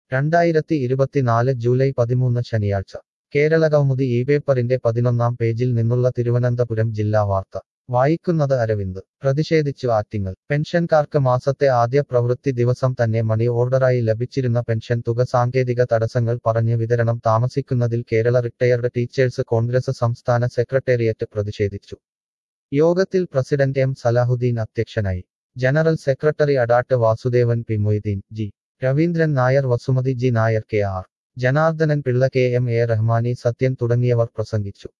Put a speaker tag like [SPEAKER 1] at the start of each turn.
[SPEAKER 1] രണ്ടായിരത്തി ഇരുപത്തിനാല് ജൂലൈ പതിമൂന്ന് ശനിയാഴ്ച കേരള കൗമുദി ഈ പേപ്പറിന്റെ പതിനൊന്നാം പേജിൽ നിന്നുള്ള തിരുവനന്തപുരം ജില്ലാ വാർത്ത വായിക്കുന്നത് അരവിന്ദ് പ്രതിഷേധിച്ചു ആറ്റിങ്ങൽ പെൻഷൻകാർക്ക് മാസത്തെ ആദ്യ പ്രവൃത്തി ദിവസം തന്നെ മണി ഓർഡറായി ലഭിച്ചിരുന്ന പെൻഷൻ തുക സാങ്കേതിക തടസ്സങ്ങൾ പറഞ്ഞ് വിതരണം താമസിക്കുന്നതിൽ കേരള റിട്ടയർഡ് ടീച്ചേഴ്സ് കോൺഗ്രസ് സംസ്ഥാന സെക്രട്ടേറിയറ്റ് പ്രതിഷേധിച്ചു യോഗത്തിൽ പ്രസിഡന്റ് എം സലാഹുദ്ദീൻ അധ്യക്ഷനായി general secretary Adat Vasudevan P Moideen G Raveendran Nair Vasumathi G Nair K R Janardhanan Pillai K M A Rahmani Sathyan തുടങ്ങിയവർ പ്രസംഗിച്ചു